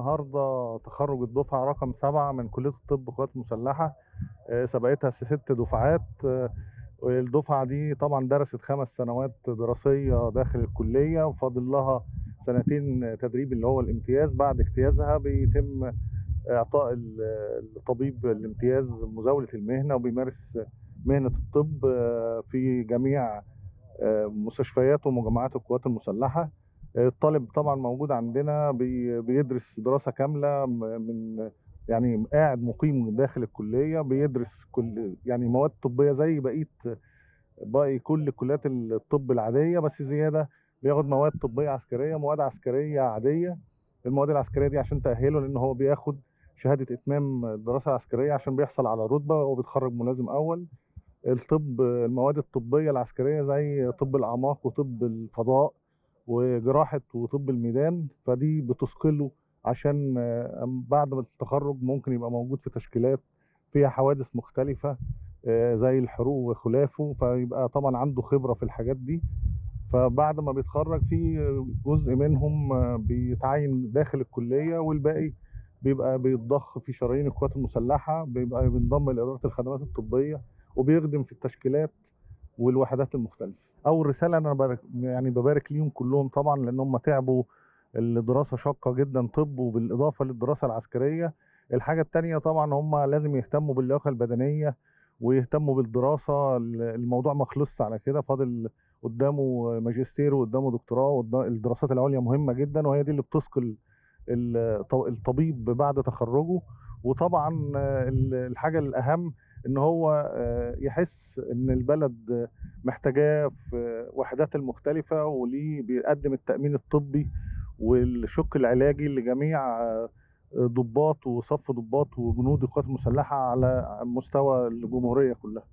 النهارده تخرج الدفعة رقم سبعة من كلية الطب قوات مسلحة آه، سبقتها ست دفعات آه، الدفعة دي طبعا درست خمس سنوات دراسية داخل الكلية وفاضل لها سنتين تدريب اللي هو الامتياز بعد اجتيازها بيتم إعطاء ال- الطبيب الامتياز مزاولة المهنة وبيمارس مهنة الطب آه، في جميع آه، مستشفيات ومجمعات القوات المسلحة آه، الطالب طبعا موجود عندنا بي- بيدرس دراسة كاملة م- من يعني قاعد مقيم داخل الكلية بيدرس كل يعني مواد طبية زي بقية باقي كل كليات الطب العادية بس زيادة بياخد مواد طبية عسكرية مواد عسكرية عادية المواد العسكرية دي عشان تأهله لأن هو بياخد شهادة إتمام الدراسة العسكرية عشان بيحصل على رتبة وبيتخرج ملازم أول الطب المواد الطبية العسكرية زي طب الأعماق وطب الفضاء وجراحة وطب الميدان فدي بتثقله عشان آه، بعد ما التخرج ممكن يبقى موجود في تشكيلات فيها حوادث مختلفة آه، زي الحروق وخلافه فيبقى طبعا عنده خبرة في الحاجات دي فبعد ما بيتخرج في جزء منهم آه، بيتعين داخل الكلية والباقي بيبقى بيتضخ في شرايين القوات المسلحة بيبقى بينضم لإدارة الخدمات الطبية وبيخدم في التشكيلات والوحدات المختلفة أول رسالة أنا بارك يعني ببارك ليهم كلهم طبعا لأن هم تعبوا الدراسة شاقة جدا طب وبالإضافة للدراسة العسكرية الحاجة التانية طبعا هم لازم يهتموا باللياقة البدنية ويهتموا بالدراسة الموضوع ما خلصش على كده فاضل قدامه ماجستير وقدامه دكتوراه وقدام- الدراسات العليا مهمة جدا وهي دي اللي بتثقل الط- الطبيب بعد تخرجه وطبعا آه، ال- الحاجة الأهم إن هو آه، يحس إن البلد آه، محتاجاه في وحدات المختلفة وليه بيقدم التأمين الطبي والشق العلاجي لجميع آه، ضباط وصف ضباط وجنود القوات المسلحة على مستوى الجمهورية كلها